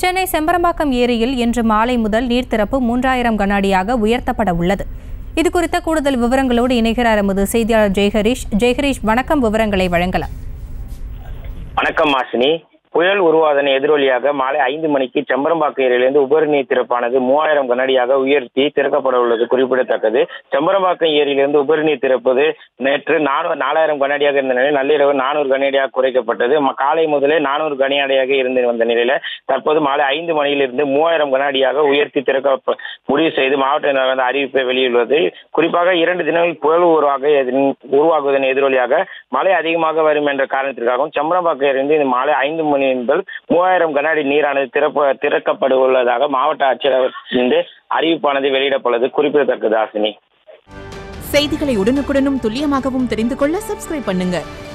சென்னை செம்பரம்பாக்கம் ஏரியில் இன்று மாலை முதல் நீர் திறப்பு மூன்றாயிரம் கனஅடியாக உயர்த்தப்பட உள்ளது இது குறித்த கூடுதல் விவரங்களோடு இணைகிறார் எமது செய்தியாளர் ஜெய்ஹரீஷ் ஜெய்ஹரீஷ் வணக்கம் விவரங்களை வழங்கலாம் வணக்கம் மாசினி புயல் உருவாதனை எதிரொலியாக மாலை ஐந்து மணிக்கு செம்பரம்பாக்க ஏரியிலிருந்து உபரி நீர் திறப்பானது மூவாயிரம் கனடியாக உயர்த்தி திறக்கப்பட உள்ளது குறிப்பிடத்தக்கது செம்பரம்பாக்கம் ஏரியிலிருந்து உபரி நீர் திறப்பது நேற்று நானூறு நாலாயிரம் கனடியாக இருந்த நிலையில் நள்ளிரவு நானூறு கனடியாக குறைக்கப்பட்டது ம- காலை முதலே நானூறு கனடியாக இருந்து வந்த நிலையில தற்போது மாலை ஐந்து மணியிலிருந்து மூவாயிரம் கனடியாக உயர்த்தி திறக்க முடிவு செய்து மாவட்ட நிர்வாகம் அறிவிப்பை வெளியிடுவது குறிப்பாக இரண்டு தினங்கள் புயல் உருவாக எதிர்- உருவாகுவதன் எதிரொலியாக மழை அதிகமாக வரும் என்ற காரணத்திற்காகவும் செம்பரம்பாக்கம் இருந்து இந்த மாலை ஐந்து மணி முதல் மூவாயிரம் கன அடி நீரானது திறப்ப திறக்கப்பட உள்ளதாக மாவட்ட ஆட்சியர் இருந்து அறிவிப்பானது வெளியிடப்பட்டது குறிப்பிடத்தக்கது ஆசினி செய்திகளை உடனுக்குடனும் துல்லியமாகவும் தெரிந்து கொள்ள சப்ஸ்கிரைப் பண்ணுங்க